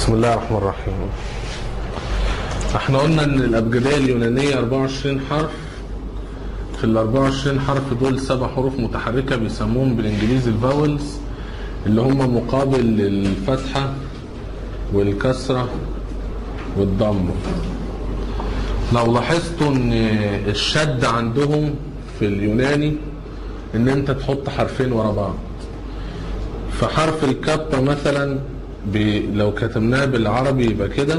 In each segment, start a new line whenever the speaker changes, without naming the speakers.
بسم الله الرحمن الرحيم احنا قلنا ان الابجديه اليونانيه 24 حرف في ال 24 حرف دول سبع حروف متحركه بيسموهم بالانجليزي الفاولز اللي هم مقابل للفتحه والكسره والضمه لو لاحظتوا ان الشد عندهم في اليوناني ان انت تحط حرفين ورا بعض فحرف الكابا مثلا ب- لو كتبناه بالعربي يبقى كده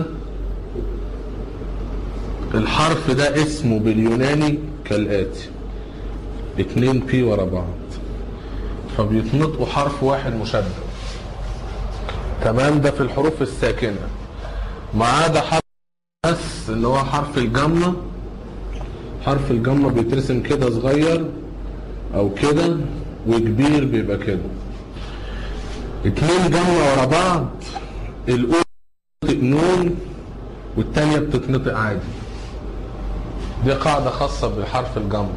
الحرف ده اسمه باليوناني كالآتي اتنين بي ورا بعض فبيتنطقوا حرف واحد مشدد تمام ده في الحروف الساكنة ما عدا حرف بس اللي هو حرف الجمة حرف الجمة بيترسم كده صغير او كده وكبير بيبقى كده اتنين جمع ورا بعض الاولى بتتنطق نون والتانية بتتنطق عادي دي قاعدة خاصة بحرف الجمع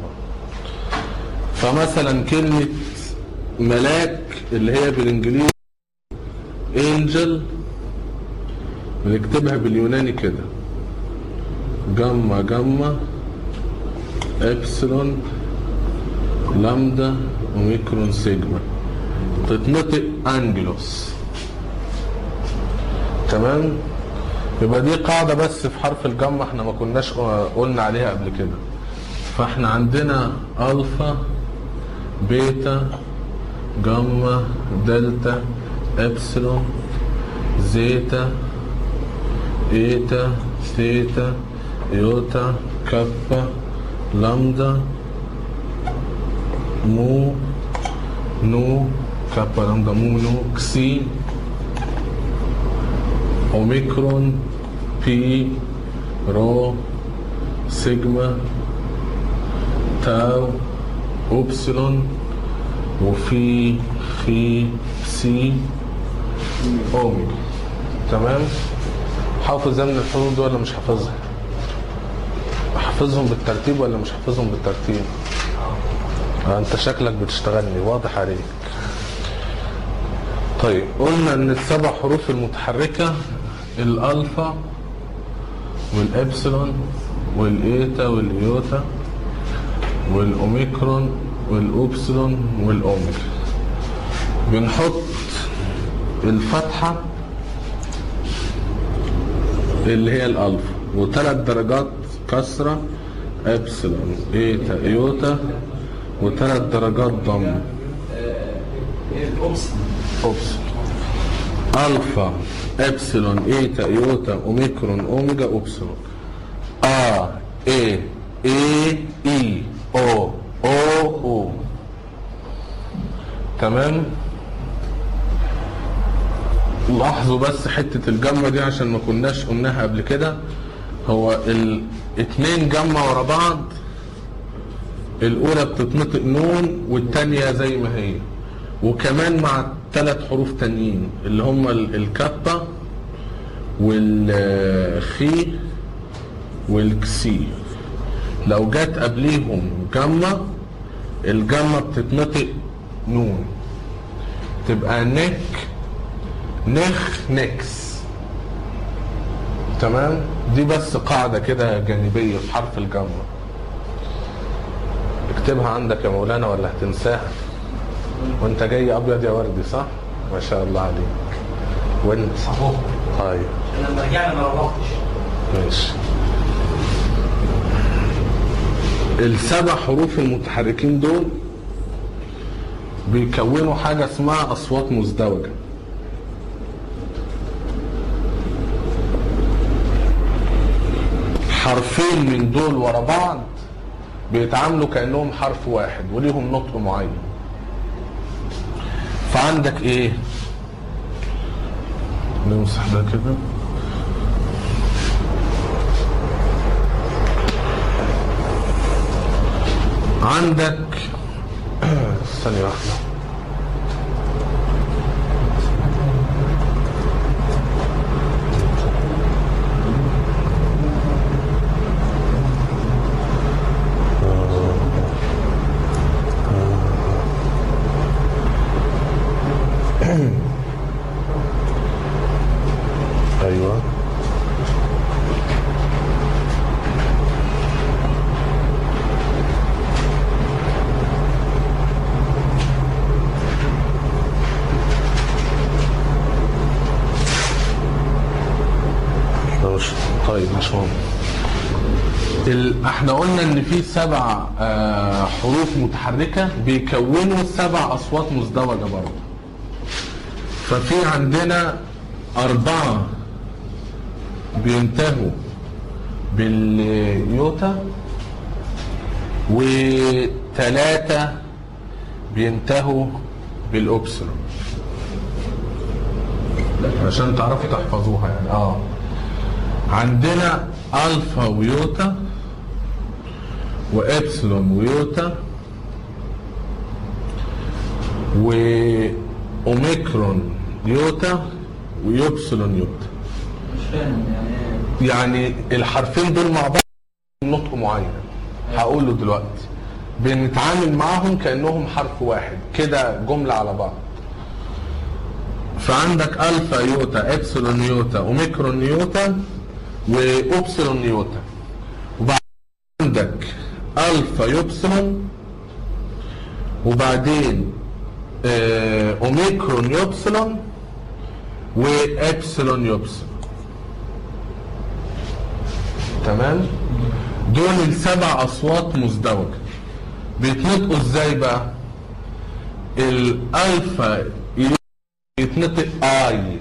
فمثلا كلمة ملاك اللي هي بالانجليزي انجل بنكتبها باليوناني كده جمع جمع ابسلون لامدا وميكرون سيجما تتنطق انجلوس تمام يبقى دي قاعدة بس في حرف الجمع احنا ما كناش قلنا عليها قبل كده فاحنا عندنا الفا بيتا جاما دلتا ابسلون زيتا ايتا ثيتا ايوتا كابا لامدا مو نو كابا لامدا مو نو كسي اوميكرون بي رو سيجما تاو اوبسلون وفي في سي اوميجا تمام حافظ ده من الحروف دي ولا مش حافظها حافظهم بالترتيب ولا مش حافظهم بالترتيب آه، انت شكلك بتشتغلني واضح عليك طيب قلنا ان السبع حروف المتحركة الالفا والابسلون والايتا والايوتا والاوميكرون والاوبسلون والاوميجا بنحط الفتحة اللي هي الالفا وثلاث درجات كسرة ابسلون ايتا ايوتا وثلاث درجات ضم
الأمس
اوبسلون الفا ابسلون ايتا ايوتا اوميكرون اوميجا اوبسلون ا اي اي اي او او او تمام لاحظوا بس حتة الجمة دي عشان ما كناش قلناها قبل كده هو الاتنين جمة ورا بعض الأولى بتتنطق نون والتانية زي ما هي وكمان مع ثلاث حروف تانيين اللي هم ال- الكابا والخي والكسي لو جت قبليهم جمة الجمة بتتنطق نون تبقى نك نخ نكس تمام دي بس قاعدة كده جانبية في حرف الجمة اكتبها عندك يا مولانا ولا هتنساها وانت جاي ابيض يا وردي صح ما شاء الله عليك وانت
اهو
طيب
عشان لما رجعنا ما روحتش
ماشي السبع حروف المتحركين دول بيكونوا حاجة اسمها أصوات مزدوجة حرفين من دول ورا بعض بيتعاملوا كأنهم حرف واحد وليهم نطق معين فعندك ايه نمسح ده كده عندك ثانية واحدة مش طيب مش مهم ال... احنا قلنا ان في سبع آه حروف متحركة بيكونوا سبع اصوات مزدوجة برضه ففي عندنا اربعة بينتهوا باليوتا وثلاثة بينتهوا بالاوبسلون عشان تعرفوا تحفظوها يعني اه عندنا الفا ويوتا وابسلون ويوتا واوميكرون يوتا ويوبسلون يوتا
مش فاهم يعني ايه
يعني الحرفين دول مع بعض نطق معين هقوله دلوقتي بنتعامل معاهم كانهم حرف واحد كده جمله على بعض فعندك الفا يوتا ابسلون يوتا اوميكرون يوتا واوبسلون يوتا وبعد عندك الفا يوبسلون وبعدين آه، اوميكرون يوبسلون وابسلون يوبسلون تمام دول السبع اصوات مزدوجه بيتنطقوا ازاي بقى الالفا يتنطق اي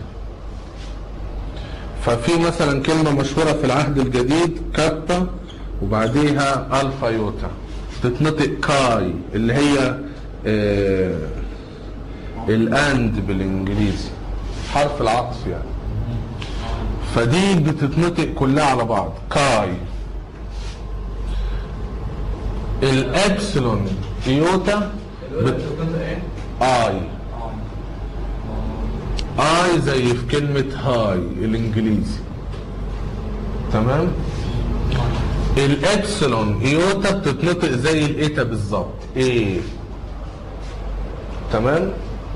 ففي مثلا كلمة مشهورة في العهد الجديد كابا وبعديها الفا يوتا تتنطق كاي اللي هي آه الاند بالانجليزي حرف العطف يعني فدي بتتنطق كلها على بعض كاي الابسلون يوتا بت...
كنت ايه؟
اي اي زي في كلمة هاي الانجليزي تمام الابسلون ايوتا بتتنطق زي الايتا بالظبط ايه تمام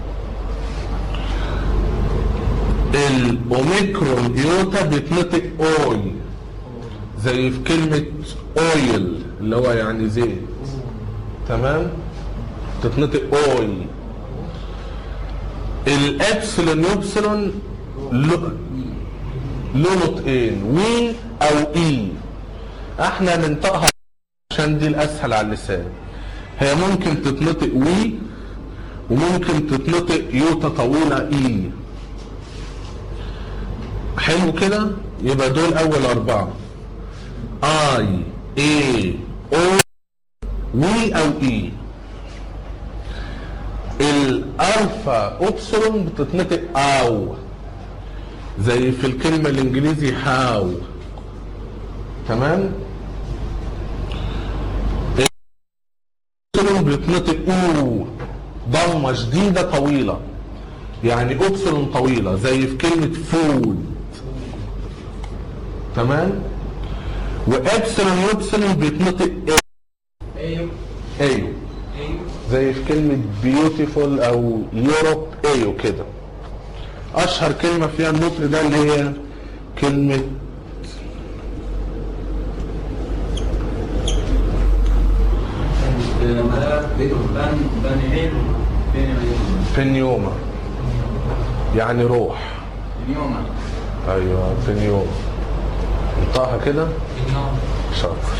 الاوميكرون ايوتا بيتنطق اوي زي في كلمة اويل اللي هو يعني زيت تمام تتنطق اوي الابسلون يبسلون له له نطقين وي او اي احنا ننطقها عشان دي الاسهل على اللسان هي ممكن تتنطق وي وممكن تتنطق يوتا طويلة اي حلو كده يبقى دول اول اربعة اي اي او وي او اي الالفا اوبسلون بتتنطق او زي في الكلمة الانجليزي هاو تمام اوبسلون بيتنطق او ضمة شديدة طويلة يعني اوبسلون طويلة زي في كلمة فود تمام وابسلون يوبسلون بيتنطق
ايوه
ايو
ايوه
زي في كلمة بيوتيفول او يوروب ايو كده اشهر كلمة فيها النطق ده اللي هي كلمة
ده بيته بان بانيين بانيين
فينيوما يعني روح
اليوم
ايوه فينيوما انطقها كده
اليوم
شاطر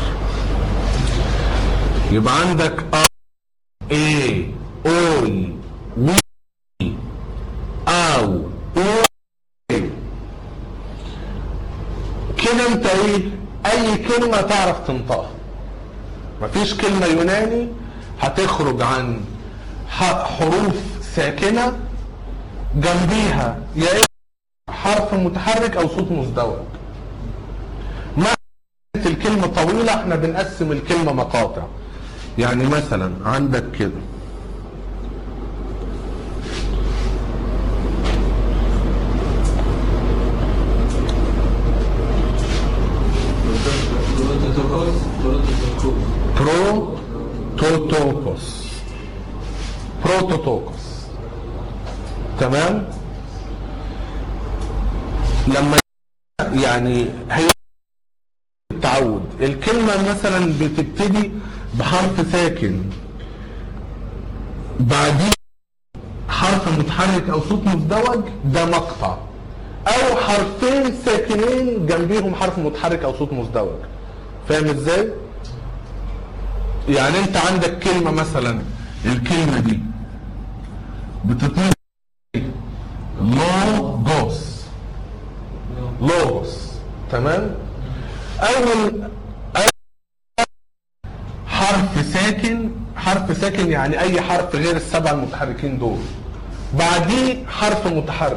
يبقى عندك ا اي اوي وي او او كده انت ايه اي كلمة تعرف تنطقها مفيش كلمة يوناني هتخرج عن ح- حروف ساكنة جنبيها يا اما حرف متحرك او صوت مزدوج ما كانت الكلمة طويلة احنا بنقسم الكلمة مقاطع يعني مثلا عندك كده
بروتوكوس بروتوكوس
برو توتوكوس بروتوتوكوس تمام لما يعني هي التعود الكلمة مثلا بتبتدي بحرف ساكن بعدين حرف متحرك او صوت مزدوج ده مقطع او حرفين ساكنين جنبيهم حرف متحرك او صوت مزدوج فاهم ازاي يعني انت عندك كلمه مثلا الكلمه دي بتتنطق لوجوس لوجوس تمام اول أول حرف ساكن حرف ساكن يعني اي حرف غير السبع المتحركين دول بعديه حرف متحرك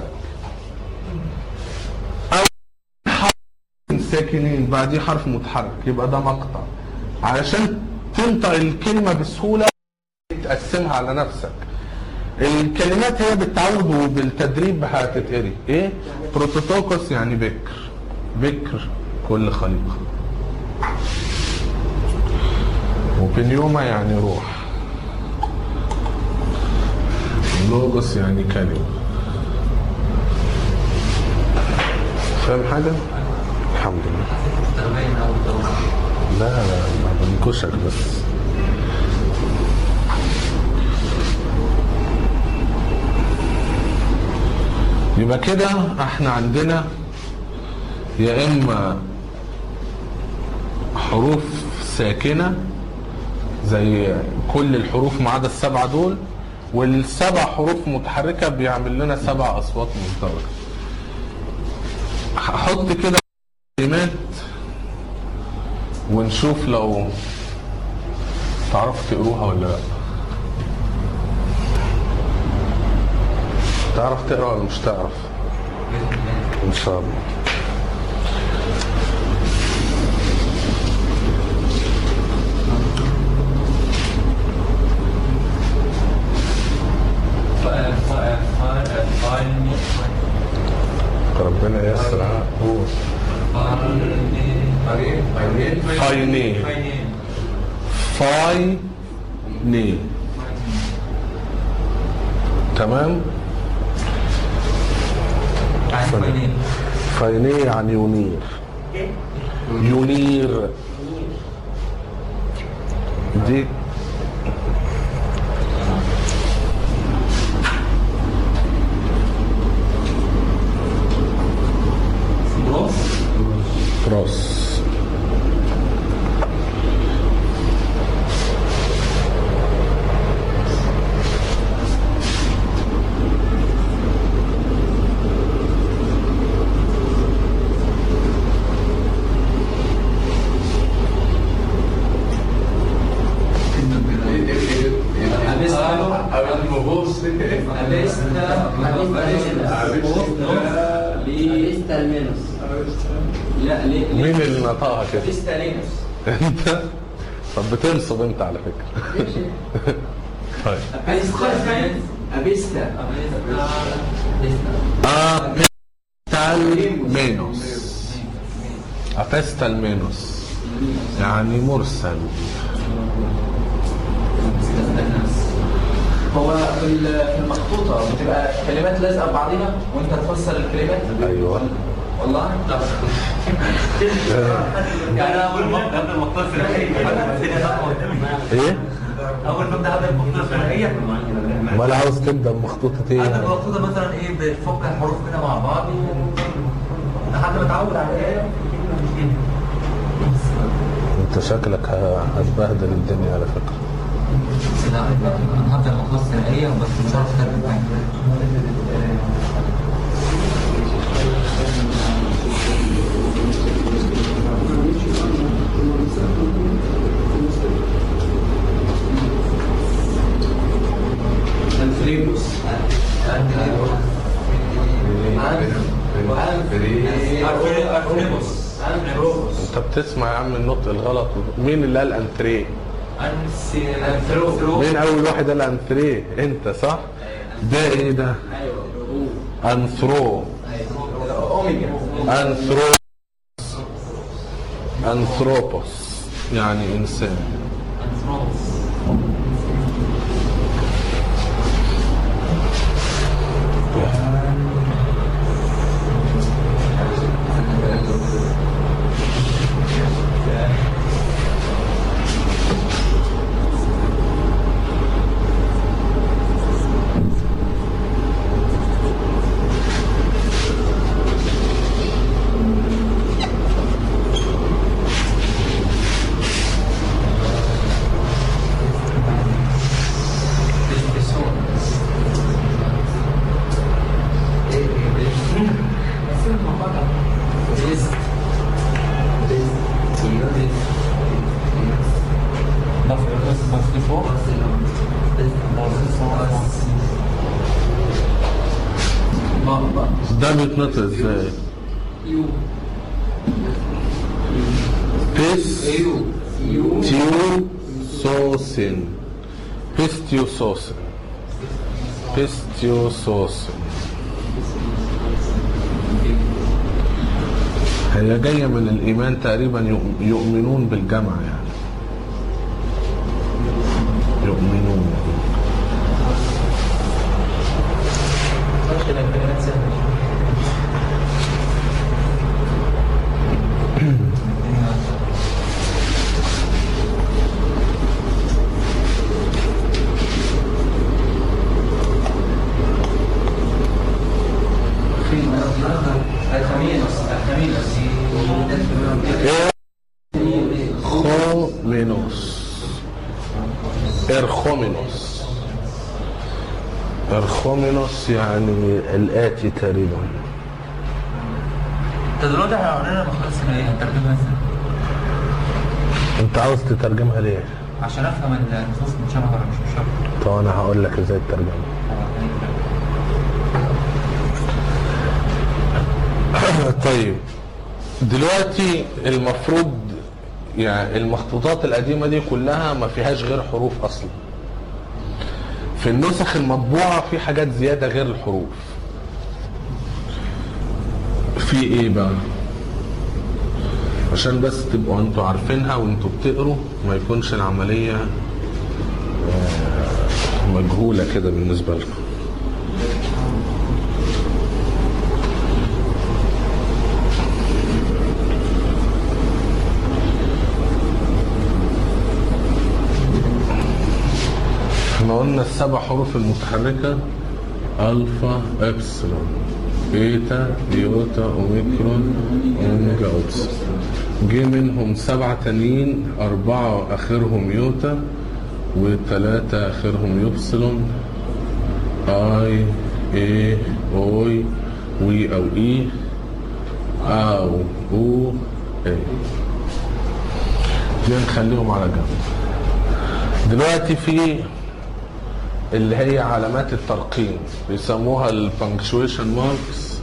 او حرف ساكنين بعديه حرف متحرك يبقى ده مقطع علشان تنطق الكلمه بسهوله تقسمها على نفسك الكلمات هي بالتعود وبالتدريب هتتقري ايه بروتوتوكوس يعني بكر بكر كل خليقه وبنيوما يعني روح لوجوس يعني كلمه فاهم حاجه الحمد لله لا لا ما بنكشك بس يبقى كده احنا عندنا يا اما حروف ساكنة زي كل الحروف ما عدا السبعة دول والسبع حروف متحركة بيعمل لنا سبع أصوات مزدوجة هحط كده كلمات ونشوف لو تعرفوا تقروها ولا لا تعرف تقرا ولا مش تعرف ان شاء الله ربنا ييسر هو فايني فاي ني تمام فايني يعني ينير ينير دي راس
ليستا المينوس لا ليه
مين اللي نطقها كده
ليستا لينوس
انت طب بتنصب انت على فكره طيب
أبيستا
ابيستالمينوس ابيستالمينوس يعني مرسل
هو في ال- في المخطوطة بتبقى كلمات لازقة ببعضها وانت تفسر الكلمات
ايوه
والله
يعني انا اول ما ابدا المقطوعه الثنائيه
ايه
اول ما ابدا ابدا المقطوعه الثنائيه
امال عاوز تبدا بمخطوطه ايه
انا
يعني؟
المقطوعه مثلا ايه بتفك الحروف كده مع بعض لحد ما اتعود على الايه
انت شكلك ه- هتبهدل الدنيا على فكره
لا انا هبدا المقطوعه الثنائيه بس مش عارف اترجم
الفريموس
ارفريموس
انت بتسمع يا عم النطق الغلط مين اللي قال انتريه
الثرو
مين اول واحد قال انتريه انت صح ده ايه ده انثرو
اوميجا
انثرو انثروبوس يعني انسان ده بيتنطق ازاي
يو
بيس
يو يو
تيو صوصن بيستيو صوصن بيستيو صوصن هي جاية من الإيمان تقريبا يؤ- يؤمنون بالجمع يعني يؤمنون
ماشي لكن كلمات سهلة الخميس الخميس
إرخومينوس إرخومينوس إرخومينوس يعني الآتي تقريبا
انت دلوقتي احنا عمرنا ما خلصنا ايه هنترجمها ازاي؟
أنت عاوز تترجمها ليه؟
عشان افهم النصوص متشابهه ولا مش متشابهه
طب أنا هقول لك إزاي تترجمها طيب دلوقتي المفروض يعني المخطوطات القديمة دي كلها ما فيهاش غير حروف أصلا في النسخ المطبوعة في حاجات زيادة غير الحروف في ايه بقى عشان بس تبقوا انتوا عارفينها وانتوا بتقروا ما يكونش العملية آه، مجهولة كده بالنسبة لكم احنا قلنا السبع حروف المتحركة ألفا إبسلون بيتا يوتا أوميكرون أوميجا أوبس جه منهم سبعة تانيين أربعة آخرهم يوتا وثلاثة آخرهم يبسلون آي إي أوي وي أو إي أو أو إي دي نخليهم على جنب دلوقتي في اللي هي علامات الترقيم بيسموها البنكشويشن ماركس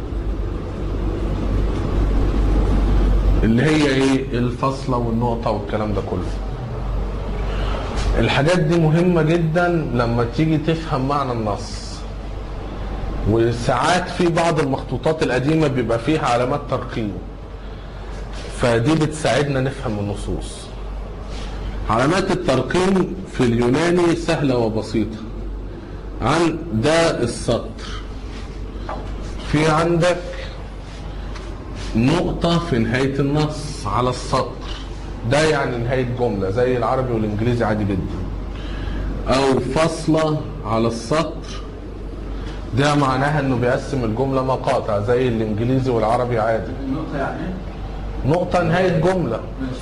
اللي هي ايه الفاصلة والنقطة والكلام ده كله الحاجات دي مهمة جدا لما تيجي تفهم معنى النص وساعات في بعض المخطوطات القديمة بيبقى فيها علامات ترقيم فدي بتساعدنا نفهم النصوص علامات الترقيم في اليوناني سهلة وبسيطة عن ده السطر في عندك نقطة في نهاية النص على السطر ده يعني نهاية جملة زي العربي والإنجليزي عادي جدا أو فاصلة على السطر ده معناها إنه بيقسم الجملة مقاطع زي الإنجليزي والعربي عادي
النقطة يعني
نقطة نهاية جملة
ماشي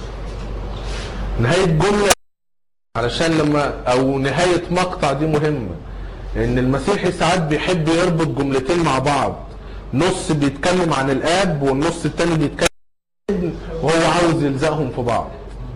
نهاية جملة علشان لما او نهاية مقطع دي مهمة لان المسيحي ساعات بيحب يربط جملتين مع بعض نص بيتكلم عن الاب والنص التاني بيتكلم عن الابن وهو عاوز يلزقهم في بعض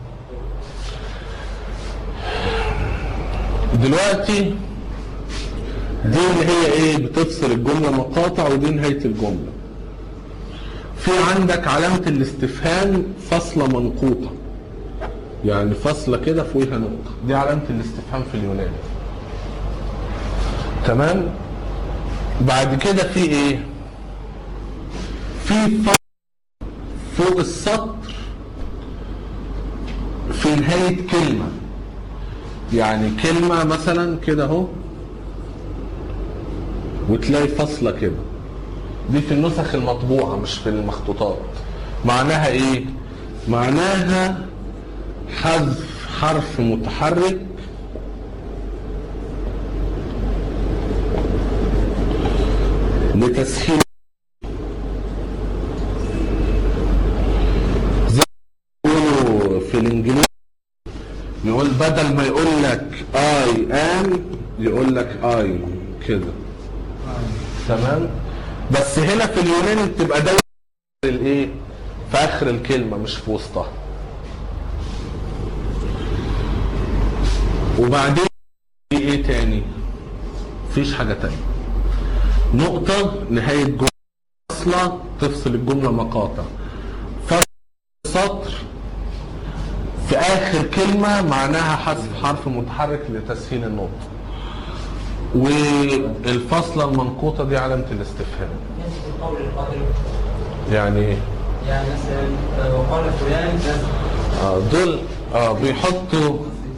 دلوقتي دي اللي هي ايه بتفصل الجملة مقاطع ودي نهاية الجملة في عندك علامة الاستفهام فاصلة منقوطة يعني فاصلة كده فوقها نقطة دي علامة الاستفهام في اليوناني تمام بعد كده في ايه في فاصلة فوق السطر في نهاية كلمة يعني كلمة مثلا كده اهو وتلاقي فاصلة كده دي في النسخ المطبوعة مش في المخطوطات معناها ايه معناها حذف حرف متحرك لتسهيل زي ما بيقولوا في الانجليزي يقول بدل ما يقول لك اي ام يقول لك اي كده تمام بس هنا في اليوناني بتبقى دايما الايه في اخر الكلمه مش في وسطها وبعدين في ايه تاني مفيش حاجه تانية نقطة نهاية جملة فاصلة تفصل الجملة مقاطع فصل سطر في آخر كلمة معناها حذف حرف متحرك لتسهيل النطق والفصلة المنقوطة دي علامة الاستفهام
ينسب القول القائل
يعني إيه؟
يعني مثلا آه، وقال فلان كذا
اه دول اه بيحطوا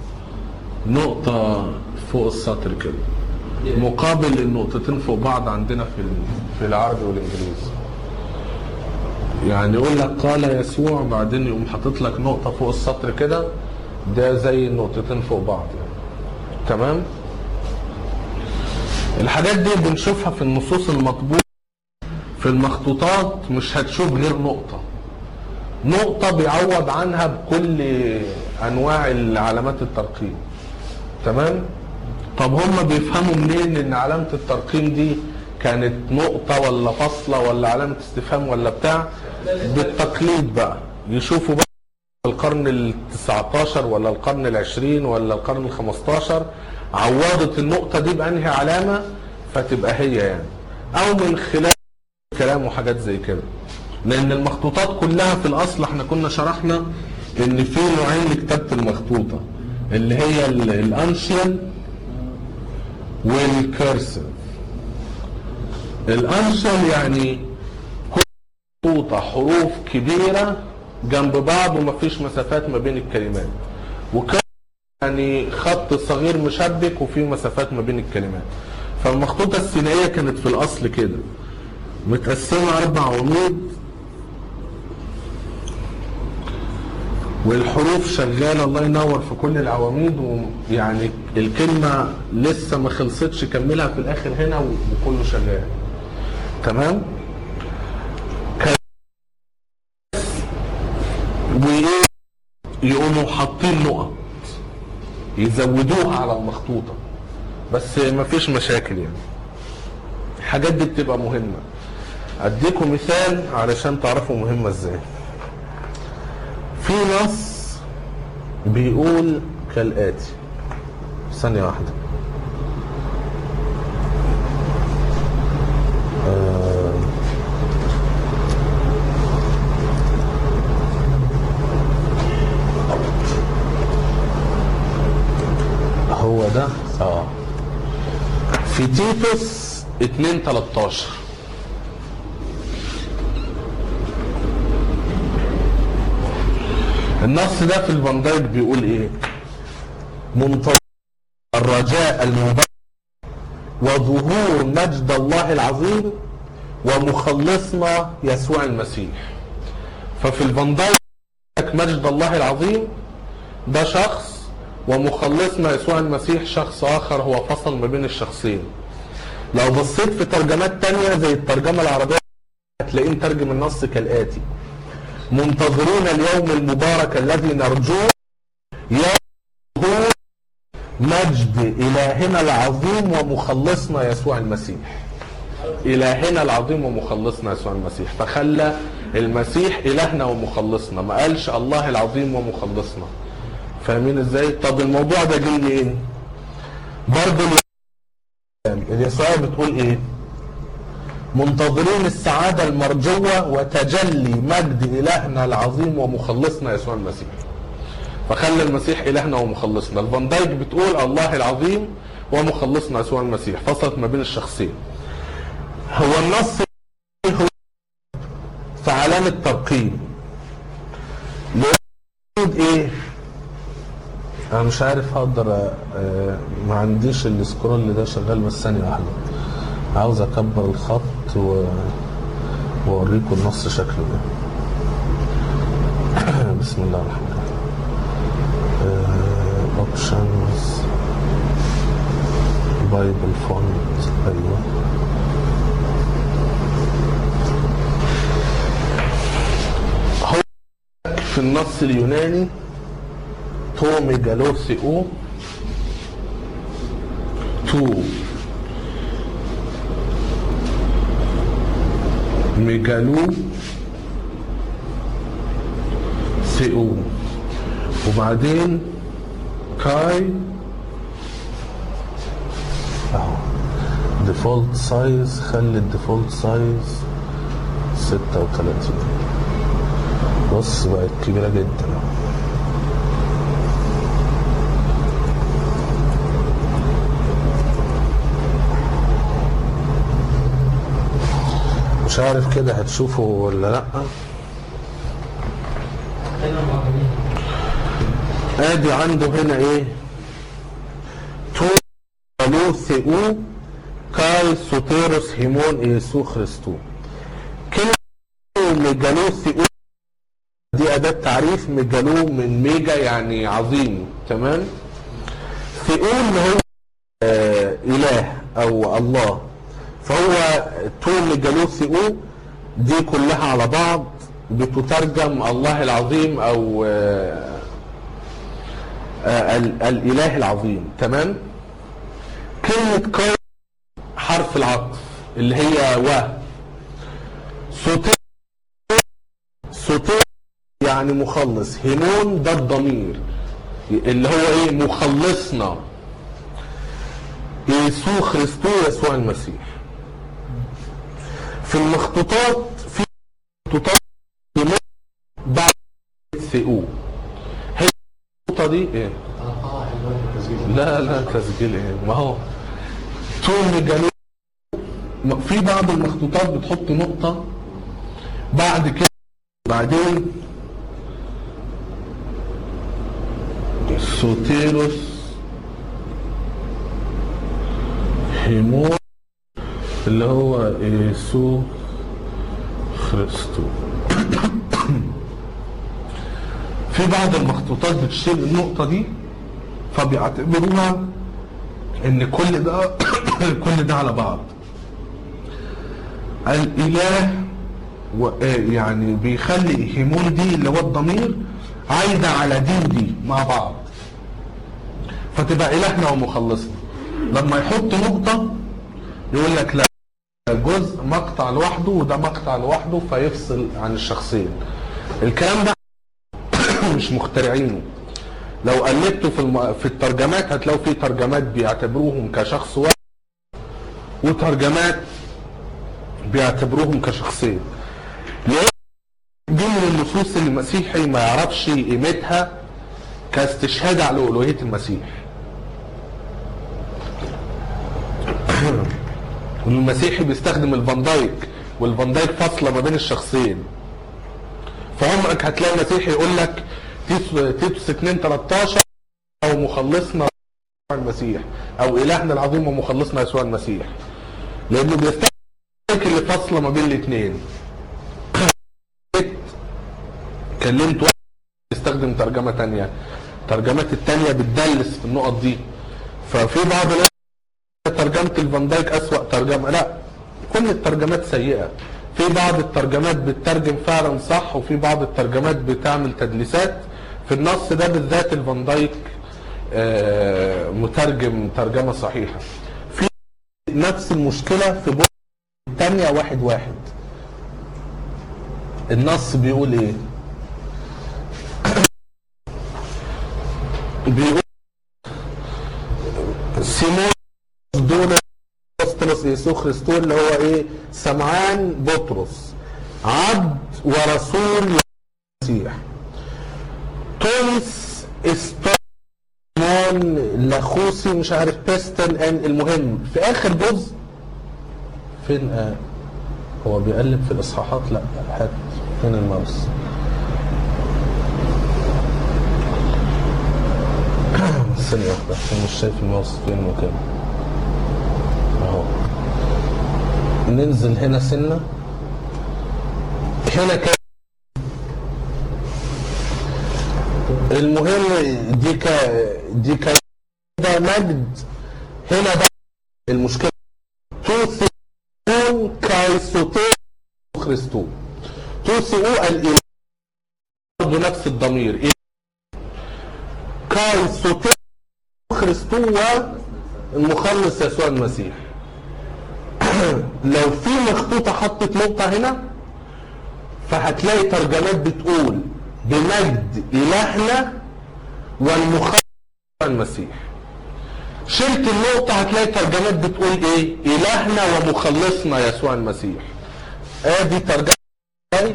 نقطة فوق السطر كده مقابل النقطتين فوق بعض عندنا في ال- في العربي والانجليزي يعني يقول لك قال يسوع بعدين يقوم حاطط لك نقطة فوق السطر كده ده زي النقطتين فوق بعض يعني. تمام الحاجات دي بنشوفها في النصوص المطبوعة في المخطوطات مش هتشوف غير نقطة نقطة بيعوض عنها بكل أنواع علامات الترقيم تمام طب هم بيفهموا منين ان علامة الترقيم دي كانت نقطة ولا فاصلة ولا علامة استفهام ولا بتاع بالتقليد بقى يشوفوا بقى القرن ال 19 ولا القرن العشرين ولا القرن ال 15 عوضت النقطة دي بأنهي علامة فتبقى هي يعني أو من خلال كلام وحاجات زي كده لأن المخطوطات كلها في الأصل احنا كنا شرحنا إن في نوعين لكتابة المخطوطة اللي هي ال- الأنشيال والكيرسيف الأنشيال يعني كل مخطوطة حروف كبيرة جنب بعض ومفيش مسافات ما بين الكلمات وكان يعني خط صغير مشبك وفي مسافات ما بين الكلمات فالمخطوطة السينائية كانت في الأصل كده متقسمة أربع عمود والحروف شغالة الله ينور في كل العواميد ويعني الكلمة لسه ما خلصتش كملها في الآخر هنا وكله شغال تمام كان- وإيه يقوموا حاطين نقط يزودوها على المخطوطة بس مفيش مشاكل يعني الحاجات دي بتبقى مهمة اديكم مثال علشان تعرفوا مهمة ازاي في نص بيقول كالآتي ثانية واحدة آه، هو ده اه في تيتوس 2 13 النص ده في الفاندايك بيقول ايه منتظر الرجاء المبارك وظهور مجد الله العظيم ومخلصنا يسوع المسيح ففي الفاندايك مجد الله العظيم ده شخص ومخلصنا يسوع المسيح شخص اخر هو فصل ما بين الشخصين لو بصيت في ترجمات تانية زي الترجمة العربية هتلاقيه مترجم النص كالآتي منتظرون اليوم المبارك الذي نرجوه يوم مجد إلهنا العظيم ومخلصنا يسوع المسيح إلهنا العظيم ومخلصنا يسوع المسيح فخلى المسيح إلهنا ومخلصنا ما قالش الله العظيم ومخلصنا فاهمين ازاي؟ طب الموضوع ده جه منين؟ برضه اليسوع بتقول ايه؟ منتظرين السعادة المرجوة وتجلي مجد إلهنا العظيم ومخلصنا يسوع المسيح فخلى المسيح إلهنا ومخلصنا الفان دايك بتقول الله العظيم ومخلصنا يسوع المسيح فصلت ما بين الشخصين هو النص هو في علامة ترقيم لوجود ايه انا مش عارف هقدر آه، ما عنديش السكرول ده شغال بس ثانية واحدة عاوز اكبر الخط و... واوريكم النص شكله ايه بسم الله الرحمن الرحيم اوبشنز بايبل فونت ايوه هو في النص اليوناني تو ميجالوسي او تو ميجالو سي او وبعدين كاي اهو ديفولت سايز خلي الديفولت سايز 36 بص بقت كبيرة جدا مش عارف كده هتشوفه ولا لأ
خلينا معجبين
ادي عنده هنا ايه تو لو ثيو كاي سوتيروس هيمون ايسو خريستو كلمة ميجالو ثيو دي أداة تعريف ميجالو من ميجا يعني عظيم تمام ثيو اللي هو آه إله أو الله فهو تو ميجالو ثيو دي كلها على بعض بتترجم الله العظيم أو آه آه، ال- الاله العظيم تمام كلمة كاي حرف العطف اللي هي و صوتين صوتين يعني مخلص هيمون ده الضمير اللي هو ايه مخلصنا يسوع خريستو يسوع المسيح في المخطوطات في مخطوطات هيمون بعد ثقو هي النقطة دي ايه لا لا تسجيل ايه ما هو توم جنوب في بعض المخطوطات بتحط نقطة بعد كده بعدين سوتيروس هيمون اللي هو يسوع خريستو في بعض المخطوطات بتشيل النقطة دي فبيعتبروها ان كل ده كل ده على بعض الاله و- آه يعني بيخلي هيمون دي اللي هو الضمير عايدة على دي ودي مع بعض فتبقى الهنا ومخلصنا لما يحط نقطة يقول لك لا ده جزء مقطع لوحده وده مقطع لوحده فيفصل عن الشخصين الكلام ده مش مخترعينه لو قلبتوا في الم... في الترجمات هتلاقوا في ترجمات بيعتبروهم كشخص واحد وترجمات بيعتبروهم كشخصين لان دي من النصوص اللي المسيحي ما يعرفش قيمتها كاستشهاد على الوهيه المسيح والمسيحي بيستخدم الفان دايك والفان دايك فاصله ما بين الشخصين فعمرك هتلاقي مسيحي يقول لك تيتوس تيتوس 2 13 او مخلصنا يسوع المسيح او الهنا العظيم ومخلصنا يسوع المسيح لانه بيستخدم اللي فاصله ما بين الاثنين كلمت واحد يستخدم ترجمه تانية الترجمات التانية بتدلس في النقط دي ففي بعض الناس ترجمة الفان دايك أسوأ ترجمة لا كل الترجمات سيئة في بعض الترجمات بتترجم فعلا صح وفي بعض الترجمات بتعمل تدليسات في النص ده بالذات الفان دايك آه، مترجم ترجمة صحيحة في نفس المشكلة في بوك الثانية واحد واحد النص بيقول ايه بيقول سيمون دون بطرس يسوع خريستو اللي هو ايه سمعان بطرس عبد ورسول المسيح تومس استون لاخوسي مش عارف بيستن ان المهم في اخر جزء فين آه هو بيقلب في الاصحاحات لا هات فين الماوس ثانية واحدة عشان مش شايف الماوس فين مكانه اهو ننزل هنا سنة هنا كان المهم دي ك دي ك ده مجد هنا بقى المشكلة توثيون كايسوتو خريستو توثيو الإله برضه نفس الضمير إيه؟ كايسوتو خريستو المخلص يسوع المسيح لو في مخطوطة حطت نقطة هنا فهتلاقي ترجمات بتقول بمجد إلهنا والمخلص يسوع المسيح شلت النقطة هتلاقي ترجمات بتقول ايه الهنا ومخلصنا يسوع المسيح ادي ترجمة لايك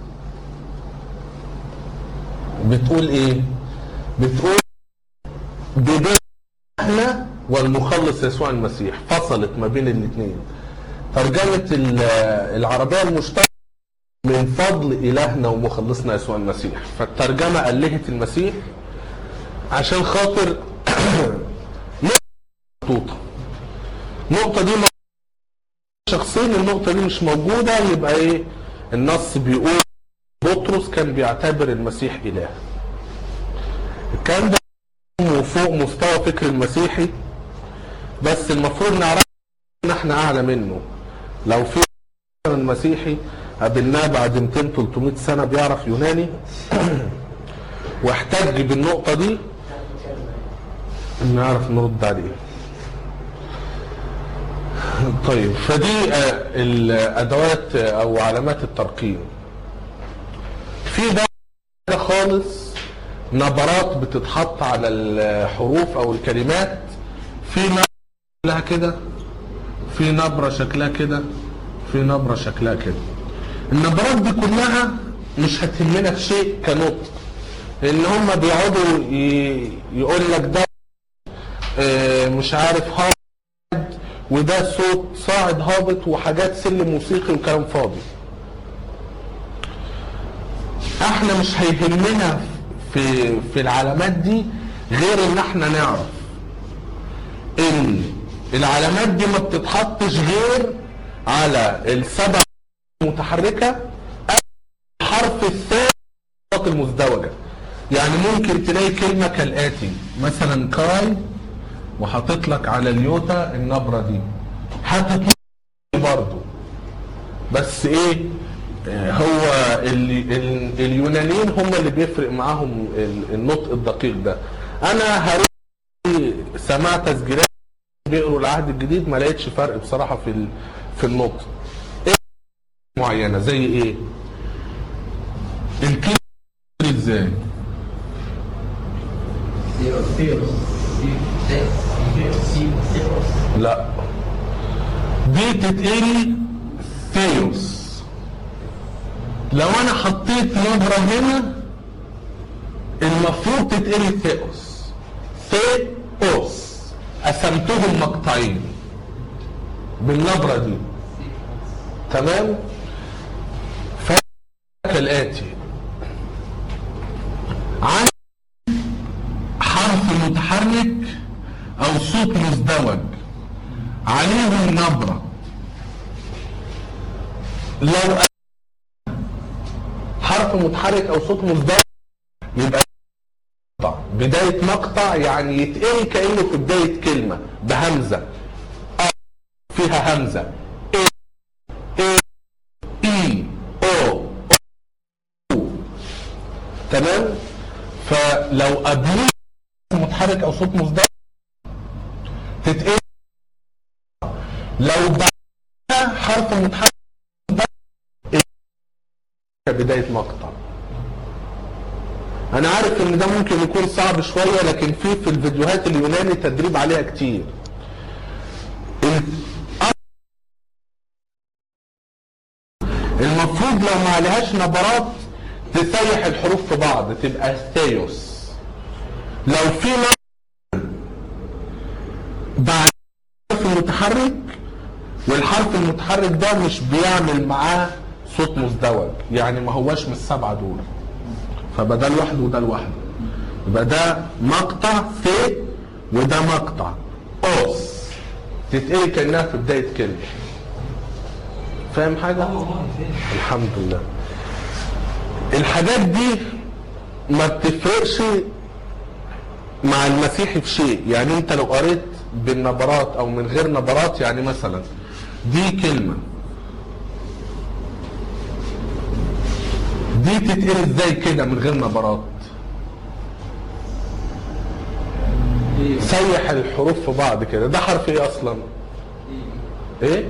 بتقول ايه بتقول بداية الهنا والمخلص يسوع المسيح فصلت ما بين الاثنين ترجمة ال- العربية المشتركة من فضل إلهنا ومخلصنا يسوع المسيح فالترجمة ألهت المسيح عشان خاطر محطوطة النقطة دي شخصين النقطة دي مش موجودة يبقى ايه النص بيقول بطرس كان بيعتبر المسيح إله الكلام ده فوق مستوى فكر المسيحي بس المفروض نعرف ان احنا اعلى منه لو في مثلاً مسيحي قابلناه بعد 200 300 سنه بيعرف يوناني واحتج بالنقطه دي نعرف نرد عليه طيب فدي آه، الادوات آه، او علامات الترقيم في بقى خالص نبرات بتتحط على الحروف او الكلمات في نبره شكلها كده في نبره شكلها كده في نبره شكلها كده النبرات دي كلها مش هتهمنا في شيء كنطق لان هم بيقعدوا ي- يقول لك ده آه، مش عارف هابط وده صوت صاعد هابط وحاجات سلم موسيقي وكلام فاضي احنا مش هيهمنا في في العلامات دي غير ان احنا نعرف ان العلامات دي ما بتتحطش غير على السبع المتحركه أو الحرف الثاني الصوت المزدوجه يعني ممكن تلاقي كلمه كالاتي مثلا كاي وحاطط لك على اليوتا النبره دي حاطط برضه بس ايه آه، هو ال- ال- اليونانيين هم اللي بيفرق معاهم ال- النطق الدقيق ده انا هروح سمعت تسجيلات بيقروا العهد الجديد ما لقيتش فرق بصراحه في ال- في النطق ايه معينه زي ايه الكلمه ازاي لا دي تتقري ثيوس لو انا حطيت نبرة هنا المفروض تتقري ثيوس ثيوس قسمتهم مقطعين بالنبرة دي تمام ف كالآتي عن حرف متحرك او صوت مزدوج عليهم نبرة لو حرف متحرك او صوت مزدوج يبقى مقطع بداية مقطع يعني يتقري كأنه في بداية كلمة بهمزة أ فيها همزة إيه إيه إي أو أو تمام فلو قبليه متحرك او صوت مزدوج تتقري لو بعدها حرف متحرك بداية مقطع انا عارف ان ده ممكن يكون صعب شوية لكن في في الفيديوهات اليوناني تدريب عليها كتير ال- المفروض لو ما عليهاش نبرات تسيح الحروف في بعض تبقى ثيوس لو في نبرة بعد الحرف المتحرك والحرف المتحرك ده مش بيعمل معاه صوت مزدوج يعني ما هواش من السبعه دول فبقى ده لوحده وده لوحده يبقى ده مقطع ث وده مقطع اوس تتقري كانها في بدايه كلمه فاهم حاجه؟ الحمد لله الحاجات دي ما بتفرقش مع المسيحي في شيء يعني انت لو قريت بالنبرات او من غير نبرات يعني مثلا دي كلمة دي تتقري ازاي كده من غير نبرات سيح الحروف في بعض كده ده حرف ايه اصلا ايه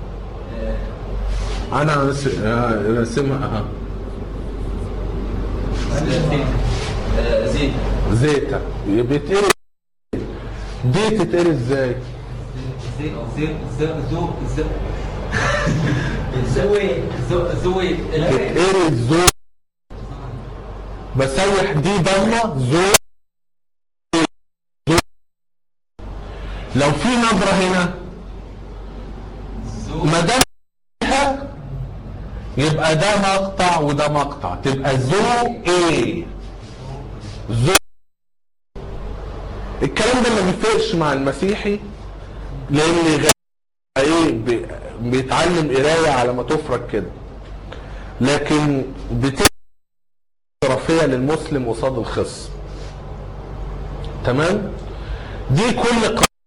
انا رس- آه، راسمها اها
آه، زيت
زيتا بيتقري دي تتقري ازاي
زي زي زي زو زو زوي زو زوي
تتقري الزو بسوح دي ضمه زو زو. لو في نبره هنا
زو
ما دام فيها يبقى ده مقطع وده مقطع تبقى زو ايه زو الكلام ده ما بيفرقش مع المسيحي لان غ- ايه بي- بيتعلم قرايه على ما تفرج كده لكن بتبقى طرفيه للمسلم قصاد الخصم تمام دي كل ق...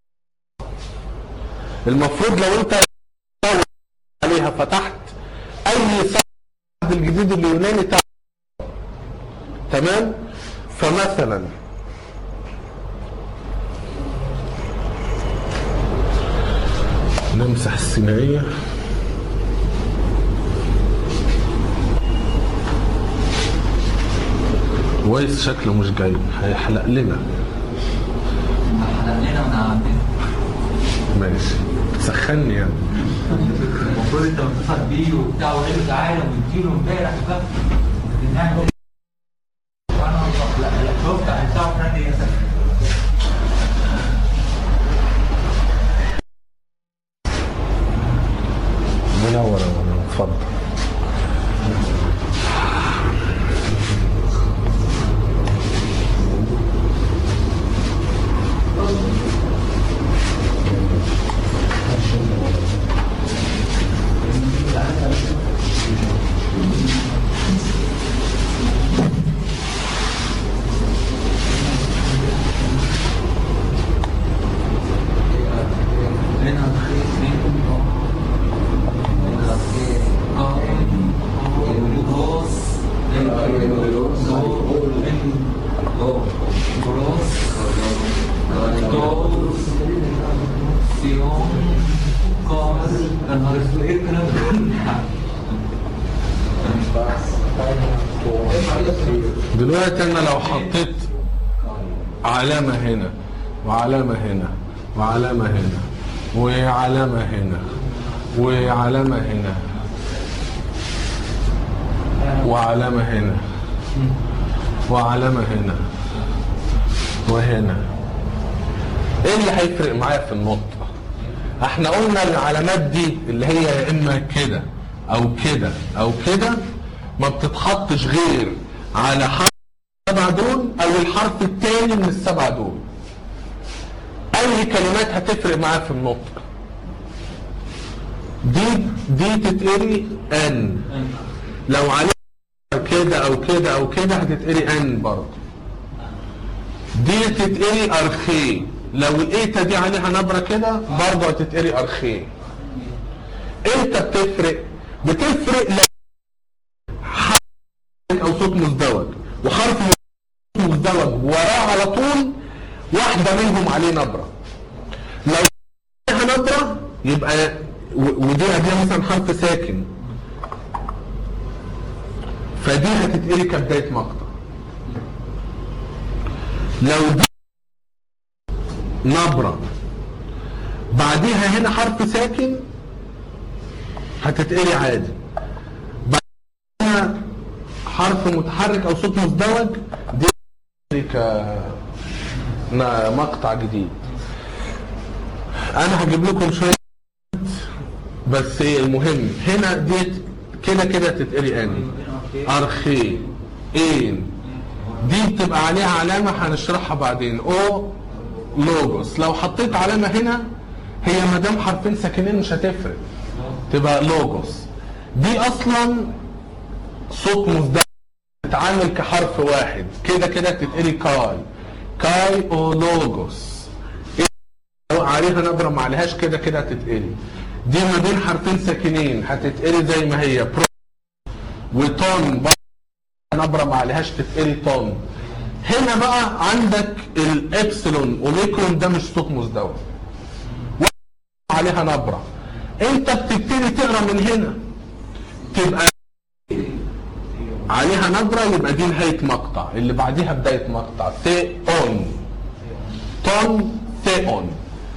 المفروض لو انت عليها فتحت اي صعد الجديد اليوناني تع- تمام فمثلا نمسح السينائية ويس شكله مش جاي هيحلق لنا
حلقنا من عندنا
ماشي سخني يعني
المفروض انت متصل بيه وبتاع وقال له تعالى واديله امبارح بقى نعمل ايه؟ وانا لا لا شفت بتاعه فلان ايه يا سيدي؟
منور يا منور اتفضل
هنا الخير فين؟ اه الجلوكوز الجلوكوز الجلوكوز الجلوكوز سيوم كوز يا نهار اسود ايه الكلام ده؟
دلوقتي انا لو حطيت علامة هنا وعلامة هنا وعلامة هنا وعلامة هنا وعلامة هنا وعلامة هنا وعلامة هنا وهنا ايه اللي هيفرق معايا في النطق احنا قلنا العلامات دي اللي هي يا اما كده او كده او كده ما بتتحطش غير على حرف السبعة دول او الحرف الثاني من السبعة دول اي كلمات هتفرق معايا في النطق دي دي تتقري ان لو عليها كده او كده او كده هتتقري ان برضه دي تتقري ارخي لو الايتا دي عليها نبره كده برضه هتتقري ارخي امتى بتفرق بتفرق لو حرف او صوت مزدوج وحرف مزدوج وراه على طول واحده منهم عليه نبره لو عليها نبره يبقى و- ودي قبلها مثلا حرف ساكن فدي هتتقري كبدايه مقطع لو دي نبرة بعديها هنا حرف ساكن هتتقري عادي بعدها حرف متحرك او صوت مزدوج دي هتتقري ك نا- مقطع جديد انا هجيب لكم شويه بس المهم هنا دي كده كده تتقري ان ارخي ان دي بتبقى عليها علامة هنشرحها بعدين او لوجوس لو حطيت علامة هنا هي ما دام حرفين ساكنين مش هتفرق تبقى لوجوس دي اصلا صوت مزدوج بتتعامل كحرف واحد كده كده تتقري كاي كاي او لوجوس لو عليها نبرة ما عليهاش كده كده هتتقري دي ما بين حرفين ساكنين هتتقري زي ما هي برو وتون نبره ما عليهاش تتقري طن هنا بقى عندك الابسلون اوميكرون ده مش صوت مزدوج عليها نبره انت بتبتدي تقرا من هنا تبقى عليها نبره يبقى دي نهايه مقطع اللي بعديها بدايه مقطع ت اون تون ت تيون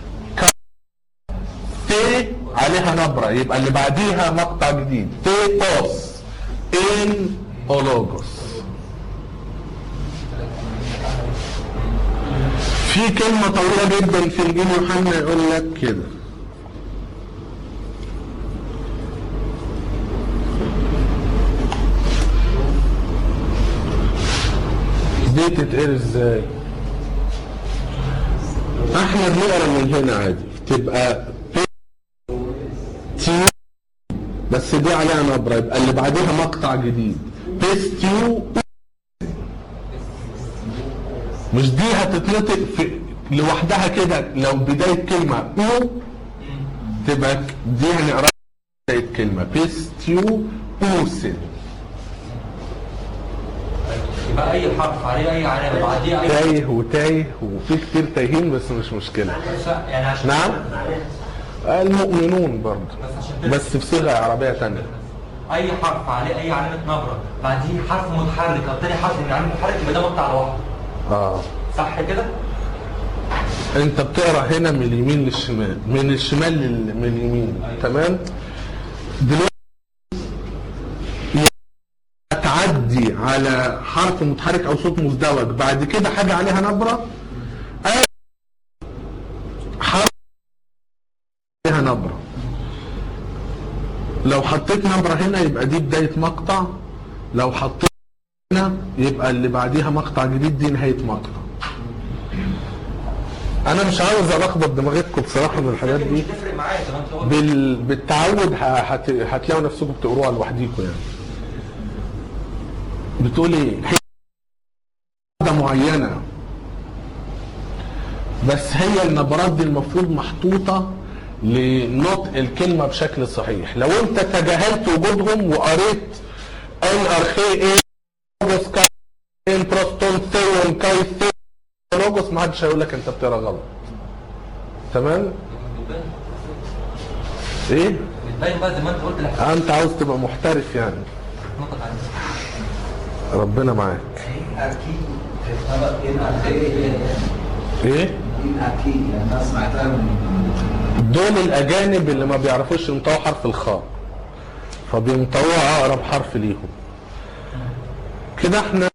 تي عليها نبرة يبقى اللي بعديها مقطع جديد تيتوس ان اولوجوس في كلمة طويلة جدا في انجيل يوحنا يقول لك كده دي تتقرا ازاي؟ احنا بنقرا من هنا عادي تبقى تي بس دي عليها نبره يبقى اللي بعدها مقطع جديد بيستيو مش دي هتتنطق في لوحدها كده لو بدايه كلمه او تبقى ك- دي هنقراها بدايه كلمه بيستيو اوسن
يبقى اي حرف عليه اي علامه بعديه اي
تايه وتايه وفي كتير تايهين بس مش مشكله
يعني عشان
نعم المؤمنون برضه
بس عشان تفهم.
بس في صيغه عربيه تانية
اي حرف عليه اي علامه نبره بعديه حرف متحرك او تاني حرف من علامه متحرك يبقى ده مقطع لوحده
اه
صح كده؟
انت بتقرا هنا من اليمين للشمال من الشمال لل... من اليمين تمام دلوقتي تعدي على حرف متحرك او صوت مزدوج بعد كده حاجه عليها نبره أو حرف عليها نبره لو حطيت نبره هنا يبقى دي بدايه مقطع لو حطيت هنا يبقى اللي بعديها مقطع جديد دي نهايه مقطع انا مش عاوز الخبط دماغتكم بصراحه من الحاجات دي
مش تفرق معايا زي ما انت قلت
بال... بالتعود ه- هت... هتلاقوا نفسكم بتقروها لوحديكم يعني بتقول ايه هي قاعدة معينة بس هي النبرات دي المفروض محطوطة لنطق الكلمة بشكل صحيح لو انت تجاهلت وجودهم وقريت ان ارخي ايه لوجوس كاي ان بروستون ثيون كاي ثيون لوجوس ما حدش هيقول لك انت بتقرا غلط تمام ايه
بتبين بقى زي ما انت قلت لك
انت عاوز تبقى محترف يعني
نقطة عندي
ربنا معاك
اكيد طبق ان اكيد
ايه
ان اكيد انا سمعتها من
دول الاجانب اللي ما بيعرفوش ينطقوا حرف الخاء فبينطقوها اقرب حرف ليهم كده احنا